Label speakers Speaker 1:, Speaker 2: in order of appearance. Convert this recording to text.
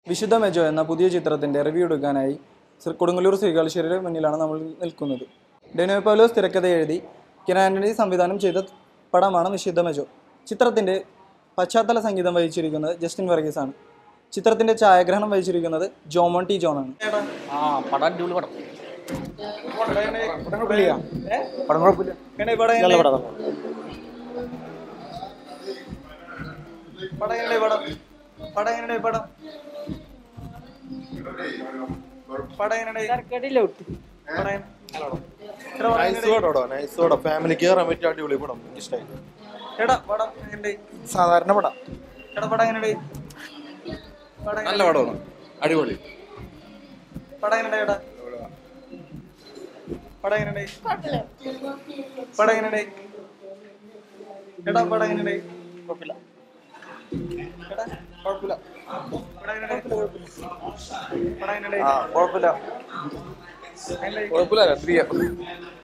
Speaker 1: വിശുദ്ധ മെജോ എന്ന പുതിയ ചിത്രത്തിന്റെ റിവ്യൂ എടുക്കാനായി ശ്രീ കൊടുങ്ങല്ലൂർ ശ്രീകാളശ്ശേരിയുടെ മുന്നിലാണ് നമ്മൾ നിൽക്കുന്നത് ഡെനോ പൗലോസ് തിരക്കഥ എഴുതി കിരൺ ആന്റണി സംവിധാനം ചെയ്ത പടമാണ് വിശുദ്ധ മെജോ ചിത്രത്തിന്റെ പശ്ചാത്തല സംഗീതം വഹിച്ചിരിക്കുന്നത് ജസ്റ്റിൻ വർഗീസ് ആണ് ചിത്രത്തിന്റെ ഛായാഗ്രഹണം വഹിച്ചിരിക്കുന്നത് ജോമോൺ ടി ജോൺ ആണ്
Speaker 2: ആ പടം അടിപൊളി പടം
Speaker 1: ഏ?
Speaker 2: പടം കുഴപ്പമില്ല
Speaker 1: എങ്ങനെ പടം
Speaker 2: നല്ല
Speaker 1: എങ്ങനെ?
Speaker 2: പടം
Speaker 1: പടം എങ്ങനെ പടം പടം എങ്ങനെ പടം പടം എങ്ങനെ പടം എങ്ങനെ? എടാ, പടം എങ്ങനെ?
Speaker 3: നൈസോടോ ഫാമിലിക്ക് കയറാൻ പറ്റിയ അടിപൊളി പടം എനിക്ക് ഇഷ്ടമായി
Speaker 1: എടാ പടം എങ്ങനെ
Speaker 3: സാധാരണ പടം
Speaker 1: എടാ പടം എങ്ങനെ പടം
Speaker 3: നല്ല പടമാണ് അടിപൊളി
Speaker 1: പടം എങ്ങനെ എടാ പടം എങ്ങനെ പടം എങ്ങനെ എടാ പടം എങ്ങനെ
Speaker 2: കുഴപ്പമില്ല
Speaker 1: എടാ
Speaker 3: കുഴപ്പമില്ല
Speaker 1: പടം എങ്ങനെ പടം എങ്ങനെ
Speaker 3: ആ കുഴപ്പമില്ല
Speaker 1: എങ്ങനെ?
Speaker 3: കുഴപ്പമില്ല